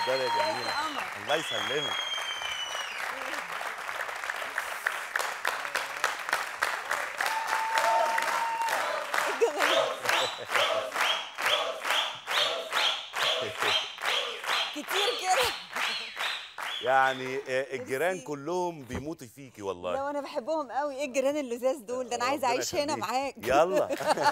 اتفضلي يا جميله قمر. الله يسلمك كتير كده يعني آه، الجيران ميرسي. كلهم بيموتوا فيكي والله لو انا بحبهم قوي ايه الجيران اللزاز دول ده انا عايزه ربنا اعيش هنا يخليك. معاك يلا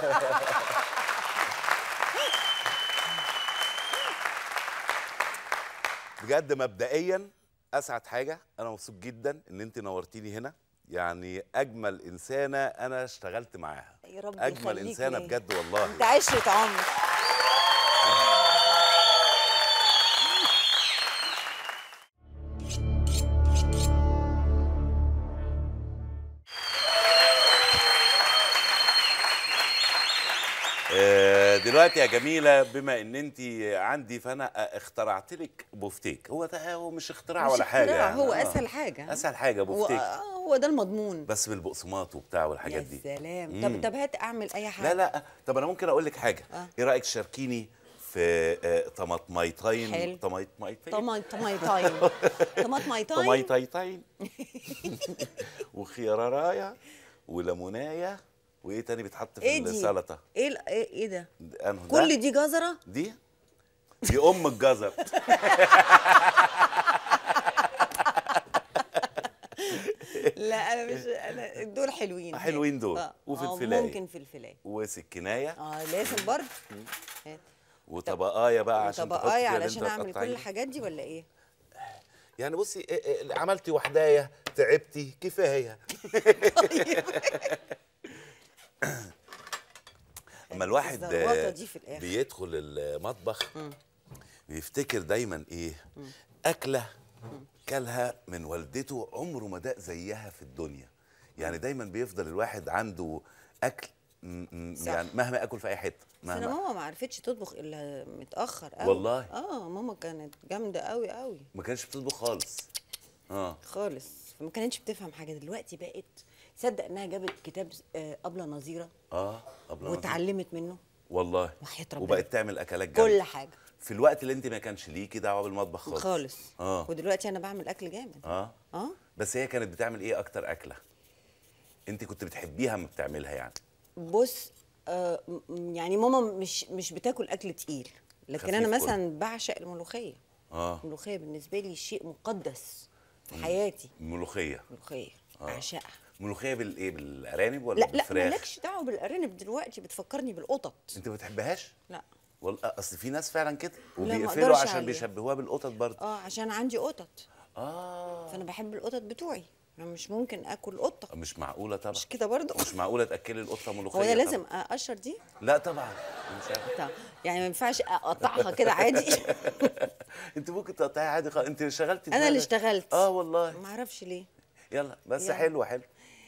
بجد مبدئيا اسعد حاجه انا مبسوط جدا ان انت نورتيني هنا يعني اجمل انسانه انا اشتغلت معاها يا رب اجمل يخليك انسانه ليا. بجد والله انت عشره عمر آه، دلوقتي يا جميله بما ان انت عندي فانا اخترعت لك بوفتيك هو ده هو مش اختراع مش ولا حاجه اختراع، يعني. هو آه. اسهل حاجه اسهل حاجه هو, بوفتيك آه، هو ده المضمون بس بالبقسماط وبتاع والحاجات يا دي سلام مم. طب طب هات اعمل اي حاجه لا لا طب انا ممكن اقول لك حاجه آه. ايه رايك تشاركيني في آه، طماطميتين حلو. طماطميتين طماط طماطمايتين طماطمايتين طماطميتين وخيارايه وليمونايه وايه تاني بيتحط في ايه دي السلطه ايه ال- ايه إيه ده أنه ده؟ كل دي جزره دي دي ام الجزر لا انا مش انا دول حلوين حلوين دول. آه. وفلفلاية. آه ممكن فلفلايه وسكينايه اه لازم برضه هات. وطبقايه بقى عشان تحطي طبقايه فيها اللي علشان انت اعمل كل هتقطعيه. الحاجات دي ولا ايه يعني بصي إيه- إيه، عملتي وحدايه تعبتي كفايه اما الواحد الزروطة آه، دي في الآخر. بيدخل المطبخ بيفتكر دايما ايه اكله كلها من والدته عمره ما داق زيها في الدنيا يعني دايما بيفضل الواحد عنده اكل م- م- صح. يعني مهما اكل في اي حته بس انا مهما ماما ما عرفتش تطبخ الا متاخر قوي والله؟ اه ماما كانت جامده قوي قوي ما كانش بتطبخ خالص اه خالص فما كانتش بتفهم حاجه دلوقتي بقت تصدق انها جابت كتاب آه، ابله نظيره اه قبل ما واتعلمت منه والله وحياة ربنا. وبقت تعمل اكلات جامده كل حاجه في الوقت اللي انت ما كانش ليكي دعوه بالمطبخ خالص خالص اه ودلوقتي انا بعمل اكل جامد اه اه بس هي كانت بتعمل ايه اكتر اكله انت كنت بتحبيها ما بتعملها يعني بص آه م- يعني ماما مش مش بتاكل اكل تقيل لكن انا خفيف كله. مثلا بعشق الملوخيه اه الملوخيه بالنسبه لي شيء مقدس في حياتي ملوخيه ملوخيه آه. بعشقها ملوخيه بالايه بالارانب ولا لا لا بالفراخ مالكش دعوه بالارانب دلوقتي بتفكرني بالقطط انت ما بتحبهاش لا والله اصل في ناس فعلا كده لا، ما وبيقفلوا أقدرش عشان عليها. بيشبهوها بالقطط برضه اه عشان عندي قطط اه فانا بحب القطط بتوعي انا مش ممكن اكل قطه مش معقوله طبعا مش كده برضو مش معقوله تاكلي القطه ملوخيه هو انا طبعاً. لازم اقشر دي لا طبعا مش عارف. طب يعني ما ينفعش اقطعها كده عادي انت ممكن تقطعي عادي خالص انت اشتغلتي انا اللي دماغك. اشتغلت اه والله ما اعرفش ليه يلا بس يلا. حلو حلو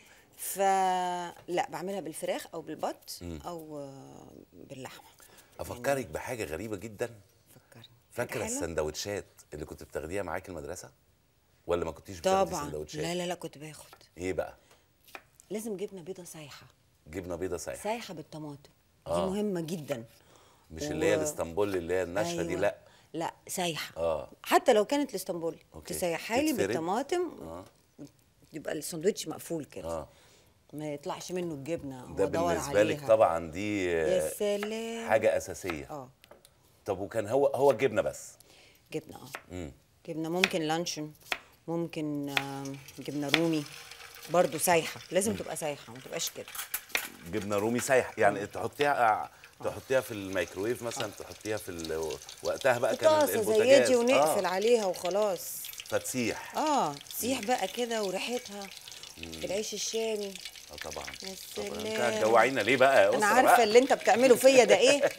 ف لا بعملها بالفراخ او بالبط او آه، باللحمه افكرك بحاجه غريبه جدا فكرني فاكره حاجة حلوة؟ السندوتشات اللي كنت بتاخديها معاكي المدرسه ولا ما كنتيش بتاخدي طبعا سندوتشات لا لا لا كنت باخد ايه بقى لازم جبنه بيضه سايحه جبنه بيضه سايحه سايحه بالطماطم دي آه. مهمه جدا مش اللي هي و- الاسطنبول اللي هي الناشفه دي لا لا سايحه اه حتى لو كانت الاسطنبولي أوكي. تسيحها لي تتفرد؟ بالطماطم اه يبقى الساندوتش مقفول كده اه ما يطلعش منه الجبنه ده وادور بالنسبه لك عليها. طبعا دي يا آه، سلام حاجه اساسيه اه طب وكان هو هو الجبنه بس جبنه اه امم جبنه ممكن لانشون ممكن آم، جبنه رومي برضو سايحه لازم تبقى سايحه ما تبقاش كده جبنه رومي سايحه يعني تحطيها تحطيها في الميكرويف مثلا تحطيها في ال- وقتها بقى كان طاسه زي البوتاجاز دي ونقفل آه عليها وخلاص فتسيح اه تسيح بقى كده وريحتها العيش الشامي اه طبعا يا طبعا انت سلام. هتجوعينا ليه بقى يا انا أسرة عارفه بقى؟ اللي انت بتعمله فيا ده ايه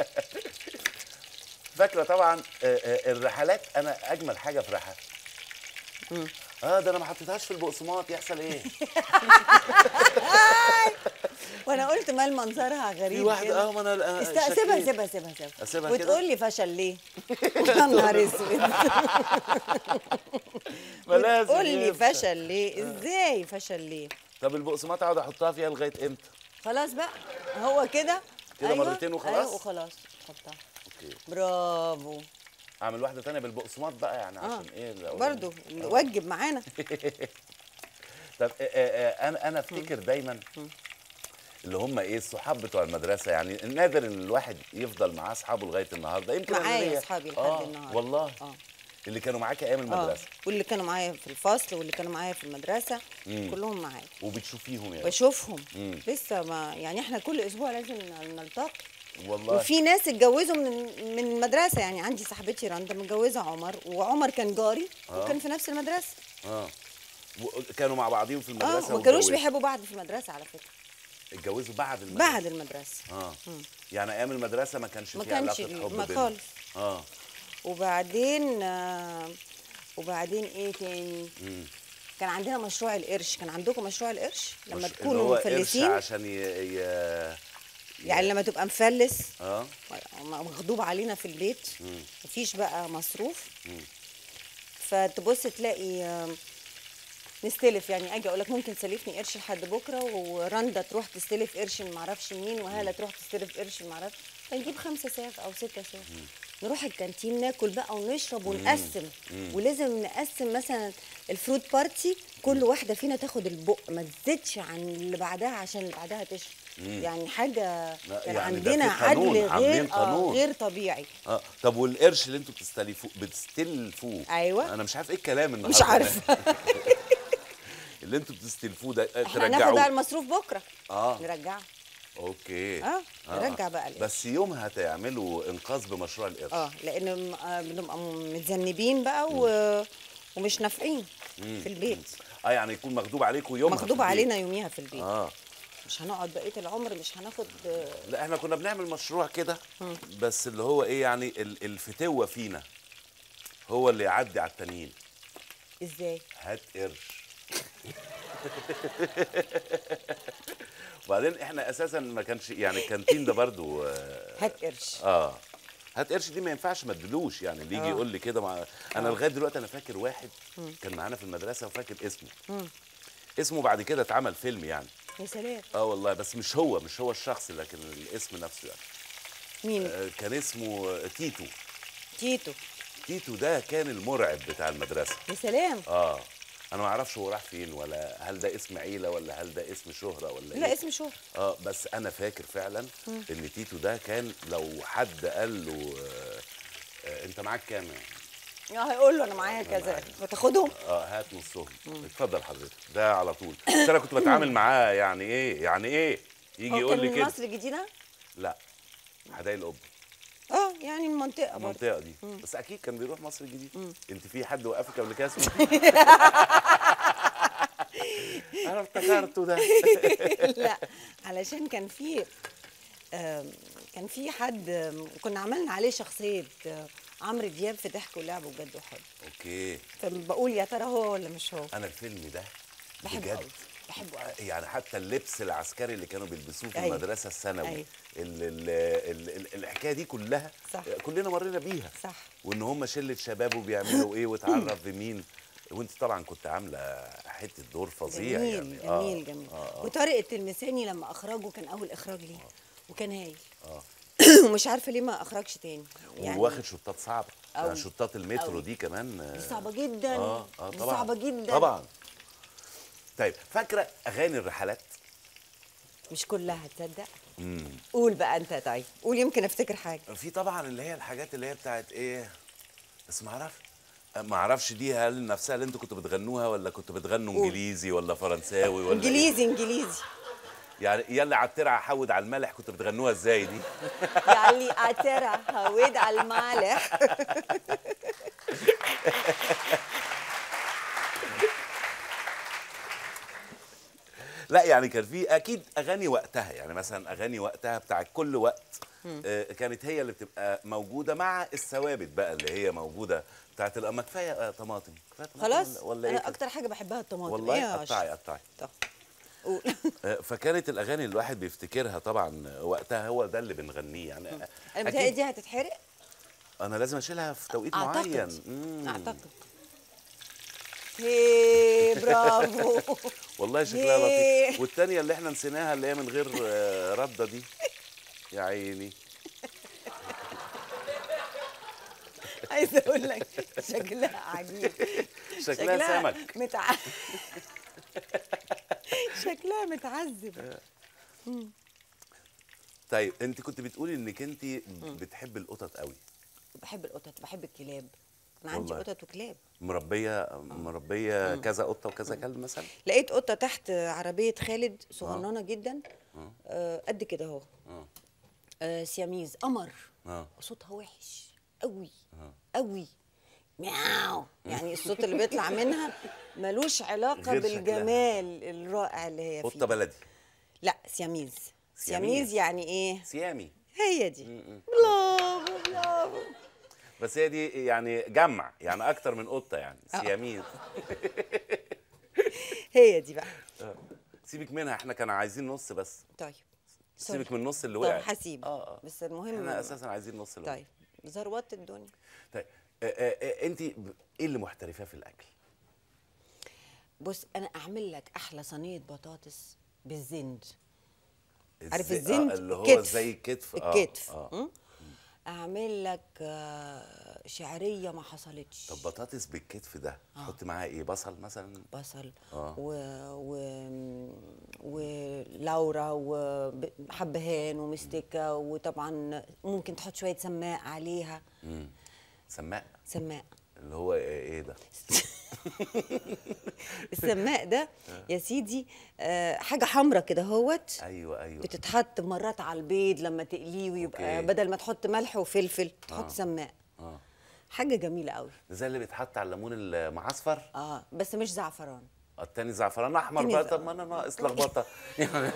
فاكره طبعا آه، آه، الرحلات انا اجمل حاجه في رحلات اه ده انا ما حطيتهاش في البقسماط يحصل ايه وانا قلت مال منظرها غريب في واحده كده. اه ما انا آه، است- سيبها شكيت. سيبها سيبها سيبها أسيبها كده؟ وتقول لي فشل ليه يا نهار اسود ما لازم قول لي ينفع. فشل ليه ازاي فشل ليه طب البقسماط اقعد احطها فيها لغايه امتى خلاص بقى هو كده كده مرتين وخلاص؟ ايوه وخلاص حطها اوكي برافو اعمل واحده تانية بالبقسماط بقى يعني اه عشان ايه الأولانية؟ برضو وجب معانا طب آه، آه، آه، انا انا افتكر دايما اللي هم ايه الصحاب بتوع المدرسه يعني نادر ان الواحد يفضل معاه اصحابه لغايه النهارده يمكن أنا معايا ليا- أصحابي لحد آه النهاردة. والله اه اللي كانوا معاك ايام اه المدرسه واللي كانوا معايا في الفصل واللي كانوا معايا في المدرسه كلهم معايا وبتشوفيهم يعني بشوفهم مم. لسه ما يعني احنا كل اسبوع لازم نلتقي والله وفي ناس اتجوزوا من من المدرسه يعني عندي صاحبتي رندا متجوزه عمر وعمر كان جاري وكان في نفس المدرسه اه و- كانوا مع بعضهم في المدرسه اه ما كانوش واتجوزوا. بيحبوا بعض في المدرسه على فكره اتجوزوا بعد المدرسه بعد المدرسه اه يعني ايام المدرسه ما كانش ما في كانش علاقه حب ما بينهم. خالص اه وبعدين آه وبعدين ايه تاني مم. كان عندنا مشروع القرش كان عندكم مشروع القرش لما مش- اللي تكونوا هو قرش مفلسين عشان ي... ي... يعني لما تبقى مفلس اه مغضوب علينا في البيت مفيش بقى مصروف فتبص تلاقي آم، نستلف يعني اجي اقول لك ممكن تسلفني قرش لحد بكره ورندا تروح تستلف قرش من معرفش مين وهاله تروح تستلف قرش من معرفش فنجيب خمسه ساغ او سته ساغ نروح الكانتين ناكل بقى ونشرب ونقسم ولازم نقسم مثلا الفروت بارتي كل واحده فينا تاخد البق ما تزيدش عن اللي بعدها عشان اللي بعدها تشرب يعني حاجه لا، كان يعني ده عندنا في قانون، عدل عاملين غير آه قانون. غير طبيعي اه طب والقرش اللي انتوا بتستلفوه بتستلفوه أيوة. انا مش عارف ايه الكلام النهارده مش عارفه اللي انتوا بتستلفوه ده آه، احنا هناخد بقى ترجعوه المصروف بكره اه نرجعه اوكي اه نرجع بقى القرش بس يومها تعملوا انقاذ بمشروع القرش اه لان م- آه، بنبقى م- متذنبين بقى و... ومش نافعين في البيت اه يعني يكون مغضوب عليكم يومها في مغضوب البيت. علينا يوميها في البيت اه مش هنقعد بقيه العمر مش هناخد آه، لا احنا كنا بنعمل مشروع كده بس اللي هو ايه يعني ال- الفتوه فينا هو اللي يعدي على التانيين ازاي هات قرش وبعدين احنا اساسا ما كانش يعني الكانتين ده برضو اه, هات قرش آه. هات قرش دي ما ينفعش ما ادلوش يعني اللي يجي آه. يقول لي كده مع... انا لغايه دلوقتي انا فاكر واحد كان معانا في المدرسه وفاكر اسمه اسمه بعد كده اتعمل فيلم يعني يا سلام اه والله بس مش هو مش هو الشخص لكن الاسم نفسه يعني مين آه، كان اسمه تيتو تيتو تيتو ده كان المرعب بتاع المدرسه يا سلام اه انا ما اعرفش هو راح فين ولا هل ده اسم عيله ولا هل ده اسم شهره ولا لا ايه اسم شهر اه بس انا فاكر فعلا ان تيتو ده كان لو حد قال له آه آه انت معاك كام يعني؟ اه هيقول له انا معايا كذا وتاخدهم اه هات نصهم اتفضل حضرتك ده على طول بس انا كنت بتعامل معاه يعني ايه يعني ايه يجي هو يقول كان لي من كده مصر الجديده لا حدايق القبه اه يعني من منطقه برضه المنطقه دي بس اكيد كان بيروح مصر الجديده انت في حد وقفك قبل كده اسمه انا افتكرته ده لا علشان كان في آم، كان في حد آم، كنا عملنا عليه شخصيه آه، عمرو دياب في ضحك ولعب وجد وحب اوكي فبقول يا ترى هو ولا مش هو انا الفيلم ده بحبه بجد قوي بحبه قوي يعني حتى اللبس العسكري اللي كانوا بيلبسوه في أيوة. المدرسه الثانوي أيوة. ال- ال- ال- ال- الحكايه دي كلها صح. كلنا مرينا بيها صح. وان هم شله شباب وبيعملوا ايه واتعرف بمين وانت طبعا كنت عامله حته دور فظيع جميل يعني جميل جميل آه. وطارق التلمساني لما اخرجه كان اول اخراج ليه وكان هايل آه. ومش عارفه ليه ما اخرجش تاني يعني واخد شطات صعبه يعني أوي. شطات المترو أوي. دي كمان آه، دي صعبه جدا اه اه دي طبعا صعبه جدا طبعا طيب فاكره اغاني الرحلات مش كلها تصدق قول بقى انت طيب قول يمكن افتكر حاجه في طبعا اللي هي الحاجات اللي هي بتاعت ايه بس ما اعرفش ما اعرفش دي هل نفسها اللي انتوا كنتوا بتغنوها ولا كنتوا بتغنوا قول. انجليزي ولا فرنساوي ولا انجليزي انجليزي إيه؟ يعني يلا على الترعه حود على الملح كنتوا بتغنوها ازاي دي يعني اترى هويد على المالح لا يعني كان في اكيد اغاني وقتها يعني مثلا اغاني وقتها بتاعت كل وقت آه، كانت هي اللي بتبقى موجوده مع الثوابت بقى اللي هي موجوده بتاعت الأ- ما كفايه آه، طماطم كفايه طماطم خلاص ولا, ولا ايه انا كده؟ اكتر حاجه بحبها الطماطم إيه والله يا قطعي أشرف؟ قطعي طب قول آه، فكانت الاغاني اللي الواحد بيفتكرها طبعا وقتها هو ده اللي بنغنيه يعني انا أكيد متهيألي دي هتتحرق انا لازم اشيلها في توقيت اعتقد معين مم. اعتقد هي برافو والله شكلها ليه؟ لطيف والتانية اللي احنا نسيناها اللي هي من غير آه، ردة دي يا عيني عايزه اقول لك شكلها عجيب شكلها سمك متع... شكلها متعذب طيب انت كنت بتقولي انك انت بتحب القطط قوي بحب القطط بحب الكلاب انا عندي والله. قطط وكلاب مربيه مربيه كذا قطه وكذا كلب مثلا لقيت قطه تحت عربيه خالد صغننه جدا آه، قد كده اهو اه آه، سياميز قمر اه صوتها وحش قوي قوي مياو يعني الصوت اللي بيطلع منها ملوش علاقه غير شكلها. بالجمال الرائع اللي هي قطه فيه بلدي لا سياميز سياميز. سياميز يعني ايه سيامي هي دي برافو برافو بس هي دي يعني جمع يعني اكتر من قطه يعني سياميز هي دي بقى سيبك منها احنا كان عايزين نص بس طيب سيبك من النص اللي طب وقع هسيب اه اه بس المهم احنا اساسا عايزين نص اللي وقع. طيب ذروات الدنيا طيب آه، آه، آه، انت ب- ايه اللي محترفاه في الاكل بص انا اعمل لك احلى صينيه بطاطس بالزند عارف إزاي- الزند آه اللي هو الكتف. زي الكتف الكتف اه, آه. م? اعمل لك آه، شعريه ما حصلتش طب بطاطس بالكتف ده تحط معاها ايه بصل مثلا بصل آه. و... و... ولورا وحبهان ومستكه وطبعا ممكن تحط شويه سماق عليها مم. سماق سماق اللي هو ايه إيه ده السماق ده يا سيدي آه، حاجه حمرا كده هوت ايوه ايوه بتتحط مرات على البيض لما تقليه ويبقى أوكي. بدل ما تحط ملح وفلفل تحط آه. سماق اه حاجه جميله قوي ده زي اللي بيتحط على الليمون المعصفر اه بس مش زعفران التاني زعفران احمر التاني بقى زعفران. طب ما انا ناقص لخبطه يعني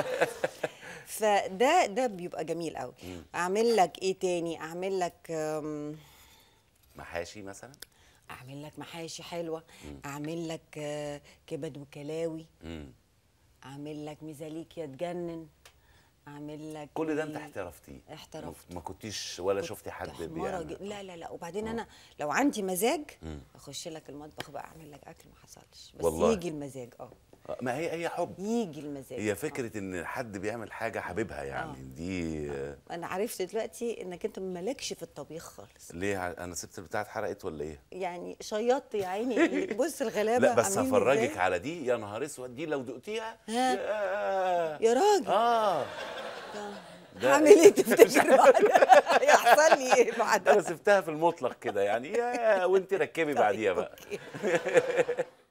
فده ده بيبقى جميل قوي اعمل لك ايه تاني اعمل لك آم، محاشي مثلا اعمل لك محاشي حلوه اعمل لك آه، كبد وكلاوي مم. اعمل لك ميزاليكيا تجنن اعمل لك كل ده انت إيه؟ احترفتيه احترفت. ما- ما كنتيش ولا كنت شفتي حد حمارة بيعمل جد- لا لا لا وبعدين انا لو عندي مزاج اخش لك المطبخ بقى اعمل لك اكل ما حصلش بس والله. يجي المزاج اه آه، ما هي هي حب يجي المزاج هي فكره ان حد بيعمل حاجه حبيبها يعني دي آه، انا عرفت دلوقتي انك انت مالكش في الطبيخ خالص ليه ع- انا سبت البتاع اتحرقت ولا ايه يعني شيطت يا عيني بص الغلابه لا بس عاملين هفرجك إزاي. على دي يا نهار اسود دي لو دقتيها ها؟ يا يا راجل اه ده- هعمل ايه تفتكر بعدها يحصل لي ايه بعدها انا سبتها في المطلق كده يعني يا وانت ركبي بعديها بقى أوكي.